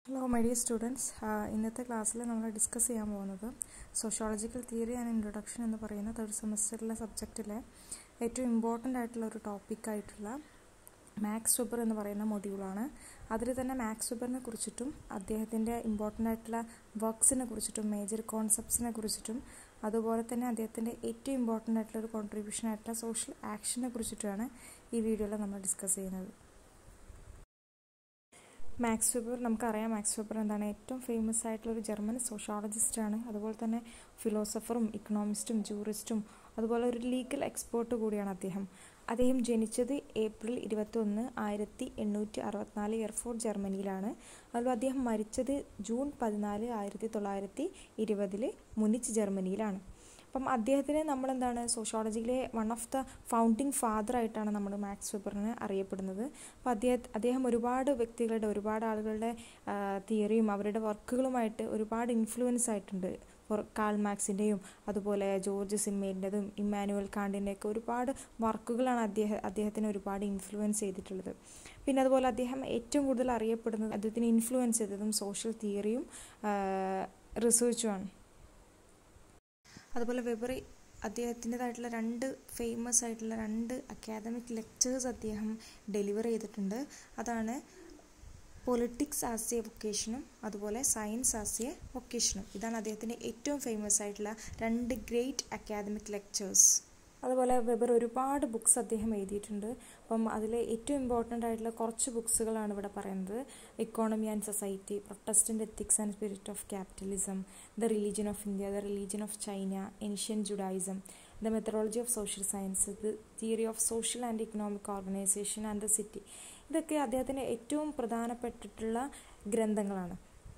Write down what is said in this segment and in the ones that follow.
hello my dear students ഇന്നത്തെ ക്ലാസ്സിൽ നമ്മൾ ഡിസ്കസ് ചെയ്യാൻ പോകുന്നത് സോഷ്യോളജിക്കൽ തിയറി ആൻഡ് ഇൻട്രൊഡക്ഷൻ എന്ന് പറയുന്ന തേർഡ് സെമസ്റ്ററിലെ സബ്ജക്റ്റിലെ ഏറ്റവും ഇമ്പോർട്ടൻ്റ് ആയിട്ടുള്ള ഒരു ടോപ്പിക്കായിട്ടുള്ള മാക്സ് വെബർ എന്ന് പറയുന്ന മൊഡ്യൂളാണ് അതിൽ തന്നെ മാക്സ് വെബറിനെ കുറിച്ചിട്ടും അദ്ദേഹത്തിൻ്റെ ഇമ്പോർട്ടൻ്റ് ആയിട്ടുള്ള വർക്ക്സിനെ കുറിച്ചിട്ടും മേജർ കോൺസെപ്റ്റ്സിനെ കുറിച്ചിട്ടും അതുപോലെ തന്നെ അദ്ദേഹത്തിൻ്റെ ഏറ്റവും ഇമ്പോർട്ടൻ്റ് ആയിട്ടുള്ള ഒരു കോൺട്രിബ്യൂഷൻ ആയിട്ടുള്ള സോഷ്യൽ ആക്ഷനെ കുറിച്ചിട്ടുമാണ് ഈ വീഡിയോയിൽ നമ്മൾ ഡിസ്കസ് ചെയ്യുന്നത് മാക്സ് വെബർ നമുക്കറിയാം മാക്സ് വെബർ എന്താണ് ഏറ്റവും ഫേമസ് ആയിട്ടുള്ള ഒരു ജർമ്മൻ സോഷ്യോളജിസ്റ്റാണ് അതുപോലെ തന്നെ ഫിലോസഫറും ഇക്കണോമിസ്റ്റും ജൂറിസ്റ്റും അതുപോലെ ഒരു ലീഗൽ എക്സ്പേർട്ട് കൂടിയാണ് അദ്ദേഹം അദ്ദേഹം ജനിച്ചത് ഏപ്രിൽ ഇരുപത്തൊന്ന് ആയിരത്തി എണ്ണൂറ്റി അറുപത്തിനാല് എയർഫോർട്ട് ജർമ്മനിയിലാണ് അതുപോലെ അദ്ദേഹം മരിച്ചത് ജൂൺ പതിനാല് ആയിരത്തി തൊള്ളായിരത്തി ഇരുപതിൽ മുനിച്ച് ജർമ്മനിയിലാണ് അപ്പം അദ്ദേഹത്തിനെ നമ്മളെന്താണ് സോഷ്യോളജിയിലെ one of the founding father ആയിട്ടാണ് നമ്മൾ മാക്സ് വെബറിനെ അറിയപ്പെടുന്നത് അപ്പോൾ അദ്ദേഹം അദ്ദേഹം ഒരുപാട് വ്യക്തികളുടെ ഒരുപാട് ആളുകളുടെ തിയറിയും അവരുടെ വർക്കുകളുമായിട്ട് ഒരുപാട് ഇൻഫ്ലുവൻസ് ആയിട്ടുണ്ട് കാൾ മാക്സിൻ്റെയും അതുപോലെ ജോർജ് സിമ്മേലിൻ്റെതും ഇമ്മാനുവൽ കാണ്ടിൻ്റെയൊക്കെ ഒരുപാട് വർക്കുകളാണ് അദ്ദേഹം അദ്ദേഹത്തിനെ ഒരുപാട് ഇൻഫ്ലുവൻസ് ചെയ്തിട്ടുള്ളത് പിന്നെ അതുപോലെ അദ്ദേഹം ഏറ്റവും കൂടുതൽ അറിയപ്പെടുന്നത് അദ്ദേഹത്തിന് ഇൻഫ്ലുവൻസ് ചെയ്തതും സോഷ്യൽ തിയറിയും റിസർച്ചുമാണ് അതുപോലെ വെബറി അദ്ദേഹത്തിൻ്റെതായിട്ടുള്ള രണ്ട് ഫേമസ് ആയിട്ടുള്ള രണ്ട് അക്കാദമിക് ലെക്ചേഴ്സ് അദ്ദേഹം ഡെലിവർ ചെയ്തിട്ടുണ്ട് അതാണ് പൊളിറ്റിക്സ് ആസ് എ വൊക്കേഷനും അതുപോലെ സയൻസ് ആസ് എ വൊക്കേഷനും ഇതാണ് അദ്ദേഹത്തിൻ്റെ ഏറ്റവും ഫേമസ് ആയിട്ടുള്ള രണ്ട് ഗ്രേറ്റ് അക്കാദമിക് ലെക്ചേഴ്സ് അതുപോലെ വെബർ ഒരുപാട് ബുക്സ് അദ്ദേഹം എഴുതിയിട്ടുണ്ട് അപ്പം അതിൽ ഏറ്റവും ഇമ്പോർട്ടൻ്റ് ആയിട്ടുള്ള കുറച്ച് ബുക്സുകളാണ് ഇവിടെ പറയുന്നത് economy and society Protestant ethics and spirit of capitalism the religion of India the religion of China ancient Judaism the methodology of social science the theory of social and economic organization and the city ഇതൊക്കെ അദ്ദേഹത്തിൻ്റെ ഏറ്റവും പ്രധാനപ്പെട്ടിട്ടുള്ള ഗ്രന്ഥങ്ങളാണ്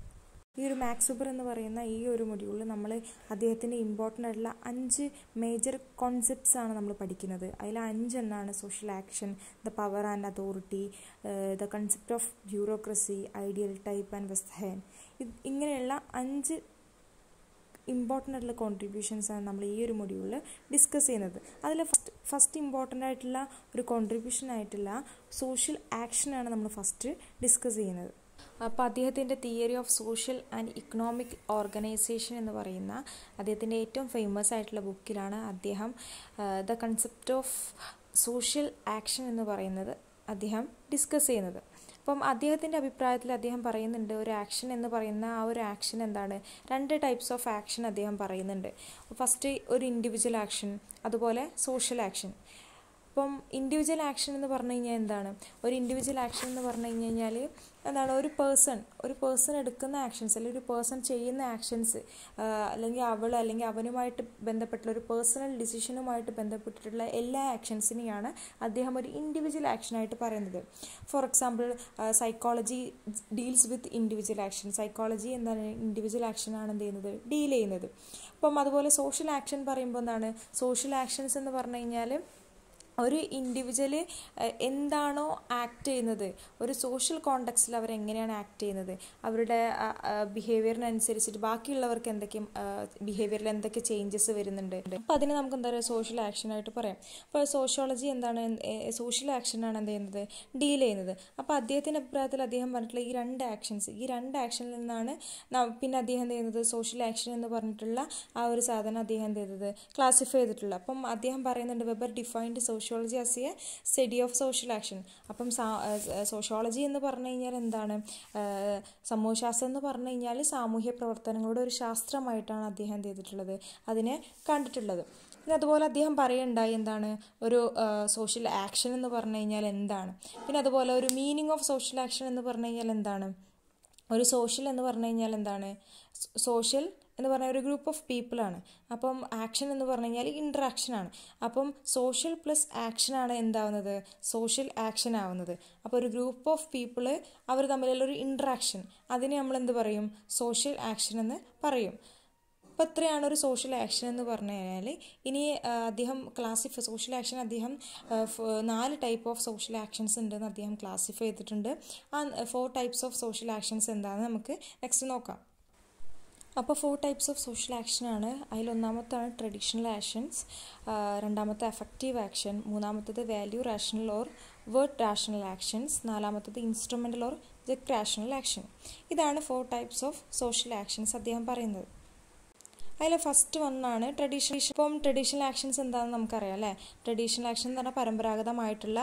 ഈ ഒരു max weber എന്ന് പറയുന്ന ഈ ഒരു മൊഡ്യൂളിൽ നമ്മൾ അദ്ദേഹത്തിൻ്റെ ഇമ്പോർട്ടൻ്റ് ആയിട്ടുള്ള അഞ്ച് മേജർ കോൺസെപ്റ്റ്സ് ആണ് നമ്മൾ പഠിക്കുന്നത് അതിൽ അഞ്ചെണ്ണാണ് social action the power and authority the concept of bureaucracy ideal type and Verstehen ഇങ്ങനെയുള്ള അഞ്ച് ഇമ്പോർട്ടൻ്റ് ആയിട്ടുള്ള കോൺട്രിബ്യൂഷൻസ് ആണ് നമ്മൾ ഈ ഒരു മൊഡ്യൂളിൽ ഡിസ്കസ് ചെയ്യുന്നത് അതിൽ ഫസ്റ്റ് ഫസ്റ്റ് ഇമ്പോർട്ടൻ്റ് ആയിട്ടുള്ള ഒരു കോൺട്രിബ്യൂഷൻ ആയിട്ടുള്ള സോഷ്യൽ ആക്ഷനാണ് നമ്മൾ ഫസ്റ്റ് ഡിസ്കസ് ചെയ്യുന്നത് അപ്പോൾ അദ്ദേഹത്തിൻ്റെ theory of social and economic organization എന്ന് പറയുന്ന അദ്ദേഹത്തിൻ്റെ ഏറ്റവും ഫേമസ് ആയിട്ടുള്ള ബുക്കിലാണ് അദ്ദേഹം the concept of social action എന്ന് പറയുന്നത് അദ്ദേഹം ഡിസ്കസ് ചെയ്യുന്നത് അപ്പം അദ്ദേഹത്തിൻ്റെ അഭിപ്രായത്തിൽ അദ്ദേഹം പറയുന്നുണ്ട് ഒരു ആക്ഷൻ എന്ന് പറയുന്ന ആ ഒരു ആക്ഷൻ എന്താണ് രണ്ട് ടൈപ്സ് ഓഫ് ആക്ഷൻ അദ്ദേഹം പറയുന്നുണ്ട് ഫസ്റ്റ് ഒരു ഇൻഡിവിജ്വൽ ആക്ഷൻ അതുപോലെ സോഷ്യൽ ആക്ഷൻ അപ്പം ഇൻഡിവിജ്വൽ ആക്ഷൻ എന്ന് പറഞ്ഞു കഴിഞ്ഞാൽ എന്താണ് ഒരു ഇൻഡിവിജ്വൽ ആക്ഷൻ എന്ന് പറഞ്ഞു കഴിഞ്ഞ് കഴിഞ്ഞാൽ എന്താണ് ഒരു പേഴ്സൺ ഒരു പേഴ്സൺ എടുക്കുന്ന ആക്ഷൻസ് അല്ലെങ്കിൽ ഒരു പേഴ്സൺ ചെയ്യുന്ന ആക്ഷൻസ് അല്ലെങ്കിൽ അവൾ അല്ലെങ്കിൽ അവനുമായിട്ട് ബന്ധപ്പെട്ടുള്ള ഒരു പേഴ്സണൽ ഡിസിഷനുമായിട്ട് ബന്ധപ്പെട്ടിട്ടുള്ള എല്ലാ ആക്ഷൻസിനെയാണ് അദ്ദേഹം ഒരു ഇൻഡിവിജ്വൽ ആക്ഷനായിട്ട് പറയുന്നത് for example psychology deals with individual action psychology എന്താണ് ഇൻഡിവിജ്വൽ ആക്ഷനാണ് എന്ത് ചെയ്യുന്നത് ഡീൽ ചെയ്യുന്നത് അപ്പം അതുപോലെ സോഷ്യൽ ആക്ഷൻ പറയുമ്പോൾ എന്താണ് സോഷ്യൽ ആക്ഷൻസ് എന്ന് പറഞ്ഞു കഴിഞ്ഞാൽ ഒരു ഇൻഡിവിജ്വൽ എന്താണോ ആക്ട് ചെയ്യുന്നത് ഒരു സോഷ്യൽ കോണ്ടക്സ്റ്റിൽ അവർ എങ്ങനെയാണ് ആക്ട് ചെയ്യുന്നത് അവരുടെ ബിഹേവിയറിനനുസരിച്ചിട്ട് ബാക്കിയുള്ളവർക്ക് എന്തൊക്കെ ബിഹേവിയറിൽ എന്തൊക്കെ ചേഞ്ചസ് വരുന്നുണ്ട് അപ്പോൾ അതിന് നമുക്ക് എന്താ പറയുക സോഷ്യൽ ആക്ഷനായിട്ട് പറയാം അപ്പോൾ സോഷ്യോളജി എന്താണ് സോഷ്യൽ ആക്ഷനാണ് എന്ത് ചെയ്യുന്നത് ഡീൽ ചെയ്യുന്നത് അപ്പോൾ അദ്ദേഹത്തിൻ്റെ അഭിപ്രായത്തിൽ അദ്ദേഹം പറഞ്ഞിട്ടുള്ള ഈ രണ്ട് ആക്ഷൻസ് ഈ രണ്ട് ആക്ഷനിൽ നിന്നാണ് പിന്നെ അദ്ദേഹം എന്ത് ചെയ്യുന്നത് സോഷ്യൽ ആക്ഷൻ എന്ന് പറഞ്ഞിട്ടുള്ള ആ ഒരു സാധനം അദ്ദേഹം എന്ത് ചെയ്തത് ക്ലാസിഫൈ ചെയ്തിട്ടുള്ളത് അപ്പം അദ്ദേഹം പറയുന്നുണ്ട് Weber defined social sociology as a study of social action അപ്പം സോഷ്യോളജി എന്ന് പറഞ്ഞു കഴിഞ്ഞാൽ എന്താണ് സമൂഹശാസ്ത്രം എന്ന് പറഞ്ഞു കഴിഞ്ഞാൽ സാമൂഹ്യ പ്രവർത്തനങ്ങളുടെ ഒരു ശാസ്ത്രമായിട്ടാണ് അദ്ദേഹം എന്ത് ചെയ്തിട്ടുള്ളത് അതിനെ കണ്ടിട്ടുള്ളത് പിന്നെ അതുപോലെ അദ്ദേഹം പറയുണ്ടായി എന്താണ് ഒരു സോഷ്യൽ ആക്ഷൻ എന്ന് പറഞ്ഞു കഴിഞ്ഞാൽ എന്താണ് പിന്നെ അതുപോലെ ഒരു മീനിങ് ഓഫ് സോഷ്യൽ ആക്ഷൻ എന്ന് പറഞ്ഞു കഴിഞ്ഞാൽ എന്താണ് ഒരു സോഷ്യൽ എന്ന് പറഞ്ഞു കഴിഞ്ഞാൽ എന്താണ് സോഷ്യൽ എന്ന് പറഞ്ഞാൽ ഒരു ഗ്രൂപ്പ് ഓഫ് പീപ്പിളാണ് അപ്പം ആക്ഷൻ എന്ന് പറഞ്ഞു കഴിഞ്ഞാൽ ഇൻട്രാക്ഷൻ ആണ് അപ്പം സോഷ്യൽ പ്ലസ് ആക്ഷൻ ആണ് എന്താവുന്നത് സോഷ്യൽ ആക്ഷൻ ആവുന്നത് അപ്പോൾ ഒരു ഗ്രൂപ്പ് ഓഫ് പീപ്പിൾ അവർ തമ്മിലുള്ള ഒരു ഇൻട്രാക്ഷൻ അതിനെ നമ്മൾ എന്ത് പറയും സോഷ്യൽ ആക്ഷൻ എന്ന് പറയും അപ്പോൾ ഇത്രയാണ് ഒരു സോഷ്യൽ ആക്ഷൻ എന്ന് പറഞ്ഞു കഴിഞ്ഞാൽ ഇനി അദ്ദേഹം ക്ലാസിഫൈ സോഷ്യൽ ആക്ഷൻ അദ്ദേഹം നാല് ടൈപ്പ് ഓഫ് സോഷ്യൽ ആക്ഷൻസ് ഉണ്ടെന്ന് അദ്ദേഹം ക്ലാസിഫൈ ചെയ്തിട്ടുണ്ട് ആ four types of social actions എന്താണെന്ന് നമുക്ക് നെക്സ്റ്റ് നോക്കാം അപ്പോൾ ഫോർ ടൈപ്സ് ഓഫ് സോഷ്യൽ ആക്ഷനാണ് അതിലൊന്നാമത്താണ് ട്രഡീഷണൽ ആക്ഷൻസ് രണ്ടാമത്തെ എഫക്റ്റീവ് ആക്ഷൻ മൂന്നാമത്തത് value rational or word rational actions നാലാമത്തത് instrumental or zweck rational action ഇതാണ് four types of social actions അദ്ദേഹം പറയുന്നത് അതിൽ ഫസ്റ്റ് വണ്ണാണ് ട്രഡീഷണൽ ഇപ്പം ട്രഡീഷണൽ ആക്ഷൻസ് എന്താണെന്ന് നമുക്കറിയാം അല്ലേ ട്രഡീഷണൽ ആക്ഷൻ എന്ന് പറഞ്ഞാൽ പരമ്പരാഗതമായിട്ടുള്ള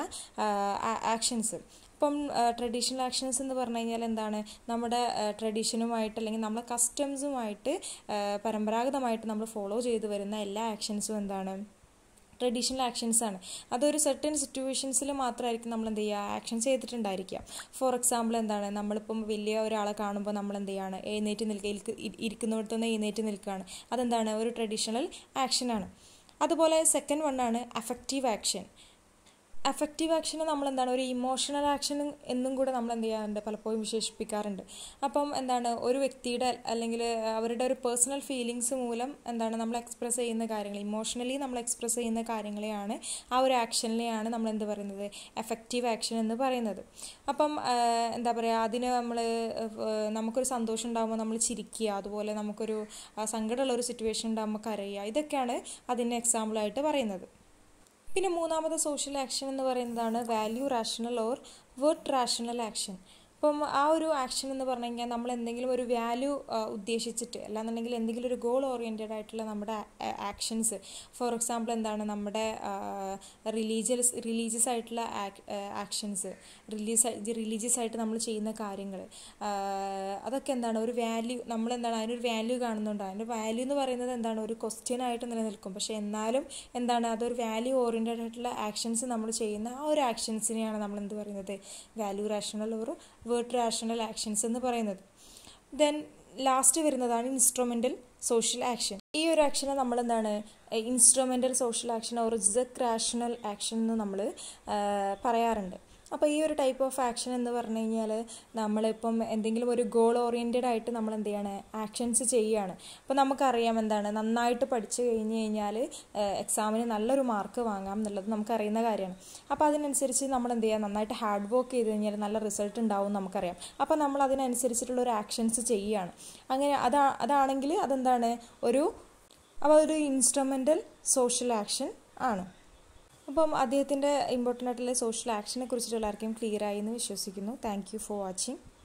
ആക്ഷൻസ് ഇപ്പം ട്രഡീഷണൽ ആക്ഷൻസ് എന്ന് പറഞ്ഞു കഴിഞ്ഞാൽ എന്താണ് നമ്മുടെ ട്രഡീഷനുമായിട്ട് അല്ലെങ്കിൽ നമ്മുടെ കസ്റ്റംസുമായിട്ട് പരമ്പരാഗതമായിട്ട് നമ്മൾ ഫോളോ ചെയ്തു വരുന്ന എല്ലാ ആക്ഷൻസും എന്താണ് ട്രഡീഷണൽ ആക്ഷൻസ് ആണ് അതൊരു സെർട്ടൻ സിറ്റുവേഷൻസിൽ മാത്രമായിരിക്കും നമ്മൾ എന്ത് ചെയ്യുക ആക്ഷൻസ് ചെയ്തിട്ടുണ്ടായിരിക്കുക ഫോർ എക്സാമ്പിൾ എന്താണ് നമ്മളിപ്പം വലിയ ഒരാളെ കാണുമ്പോൾ നമ്മൾ എന്ത് ചെയ്യാണ് എഴുന്നേറ്റ് നിൽക്കുക ഇരിക്കുന്നിടത്തുനിന്ന് എഴുന്നേറ്റ് നിൽക്കുകയാണ് അതെന്താണ് ഒരു ട്രഡീഷണൽ ആക്ഷനാണ് അതുപോലെ സെക്കൻഡ് വണ്ണാണ് അഫക്റ്റീവ് ആക്ഷൻ അഫക്റ്റീവ് ആക്ഷന് നമ്മൾ എന്താണ് ഒരു ഇമോഷണൽ ആക്ഷൻ എന്നും കൂടെ നമ്മൾ എന്ത് ചെയ്യാറുണ്ട് പലപ്പോഴും വിശേഷിപ്പിക്കാറുണ്ട് അപ്പം എന്താണ് ഒരു വ്യക്തിയുടെ അല്ലെങ്കിൽ അവരുടെ ഒരു പേഴ്സണൽ ഫീലിങ്സ് മൂലം എന്താണ് നമ്മൾ എക്സ്പ്രസ് ചെയ്യുന്ന കാര്യങ്ങൾ ഇമോഷണലി നമ്മൾ എക്സ്പ്രസ് ചെയ്യുന്ന കാര്യങ്ങളെയാണ് ആ ഒരു ആക്ഷനിലെയാണ് നമ്മൾ എന്ത് പറയുന്നത് എഫക്റ്റീവ് ആക്ഷൻ എന്ന് പറയുന്നത് അപ്പം എന്താ പറയുക അതിന് നമ്മൾ നമുക്കൊരു സന്തോഷം ഉണ്ടാകുമ്പോൾ നമ്മൾ ചിരിക്കുക അതുപോലെ നമുക്കൊരു സങ്കടമുള്ള ഒരു സിറ്റുവേഷൻ ഉണ്ടാകുമ്പോൾ കരയുക ഇതൊക്കെയാണ് അതിൻ്റെ എക്സാമ്പിളായിട്ട് പറയുന്നത് പിന്നെ മൂന്നാമത്തെ സോഷ്യൽ ആക്ഷൻ എന്ന് പറയുന്നതാണ് value rational or word rational action ഇപ്പം ആ ഒരു ആക്ഷൻ എന്ന് പറഞ്ഞു കഴിഞ്ഞാൽ നമ്മൾ എന്തെങ്കിലും ഒരു വാല്യൂ ഉദ്ദേശിച്ചിട്ട് അല്ലാന്നുണ്ടെങ്കിൽ എന്തെങ്കിലും ഒരു ഗോൾ ഓറിയൻറ്റഡ് ആയിട്ടുള്ള നമ്മുടെ ആക്ഷൻസ് ഫോർ എക്സാമ്പിൾ എന്താണ് നമ്മുടെ റിലീജിയസ് റിലീജിയസ് ആയിട്ടുള്ള ആക്ഷൻസ് റിലീസ് റിലീജിയസ് ആയിട്ട് നമ്മൾ ചെയ്യുന്ന കാര്യങ്ങൾ അതൊക്കെ എന്താണ് ഒരു വാല്യൂ നമ്മൾ എന്താണ് അതിനൊരു വാല്യൂ കാണുന്നുണ്ട് അതിൻ്റെ വാല്യൂ എന്ന് പറയുന്നത് എന്താണ് ഒരു ക്വസ്റ്റ്യൻ ആയിട്ട് നിലനിൽക്കും പക്ഷേ എന്നാലും എന്താണ് അതൊരു വാല്യൂ ഓറിയൻറ്റഡ് ആയിട്ടുള്ള ആക്ഷൻസ് നമ്മൾ ചെയ്യുന്ന ആ ഒരു ആക്ഷൻസിനെയാണ് നമ്മൾ എന്ത് പറയുന്നത് വാല്യൂ റാഷണൽ ഒരു വേർഡ് റാഷണൽ ആക്ഷൻസ് എന്ന് പറയുന്നത് ദെൻ ലാസ്റ്റ് വരുന്നതാണ് ഇൻസ്ട്രുമെൻ്റൽ സോഷ്യൽ ആക്ഷൻ ഈ ഒരു ആക്ഷനെ നമ്മൾ എന്താണ് instrumental social action or zweck rational action എന്ന് നമ്മൾ പറയാറുണ്ട് അപ്പോൾ ഈ ഒരു ടൈപ്പ് ഓഫ് ആക്ഷൻ എന്ന് പറഞ്ഞു കഴിഞ്ഞാൽ നമ്മളിപ്പം എന്തെങ്കിലും ഒരു ഗോൾ ഓറിയൻറ്റഡ് ആയിട്ട് നമ്മൾ എന്ത് ചെയ്യാണ് ആക്ഷൻസ് ചെയ്യുകയാണ് അപ്പോൾ നമുക്കറിയാം എന്താണ് നന്നായിട്ട് പഠിച്ചു കഴിഞ്ഞ് കഴിഞ്ഞാൽ എക്സാമിന് നല്ലൊരു മാർക്ക് വാങ്ങാം എന്നുള്ളത് നമുക്കറിയുന്ന കാര്യമാണ് അപ്പോൾ അതിനനുസരിച്ച് നമ്മൾ എന്ത് ചെയ്യുക നന്നായിട്ട് ഹാർഡ് വർക്ക് ചെയ്ത് കഴിഞ്ഞാൽ നല്ല റിസൾട്ട് ഉണ്ടാവും നമുക്കറിയാം അപ്പോൾ നമ്മൾ അതിനനുസരിച്ചിട്ടുള്ള ഒരു ആക്ഷൻസ് ചെയ്യുകയാണ് അങ്ങനെ അതാ അതാണെങ്കിൽ അതെന്താണ് ഒരു അപ്പോൾ ഒരു ഇൻസ്ട്രുമെൻ്റൽ സോഷ്യൽ ആക്ഷൻ ആണ് അപ്പം അദ്ദേഹത്തിൻ്റെ ഇമ്പോർട്ടൻ്റ് ആയിട്ടുള്ള സോഷ്യൽ ആക്ഷനെ കുറിച്ചിട്ട് എല്ലാവർക്കും ക്ലിയർ ആയി എന്ന് വിശ്വസിക്കുന്നു താങ്ക് യു ഫോർ വാച്ചിങ്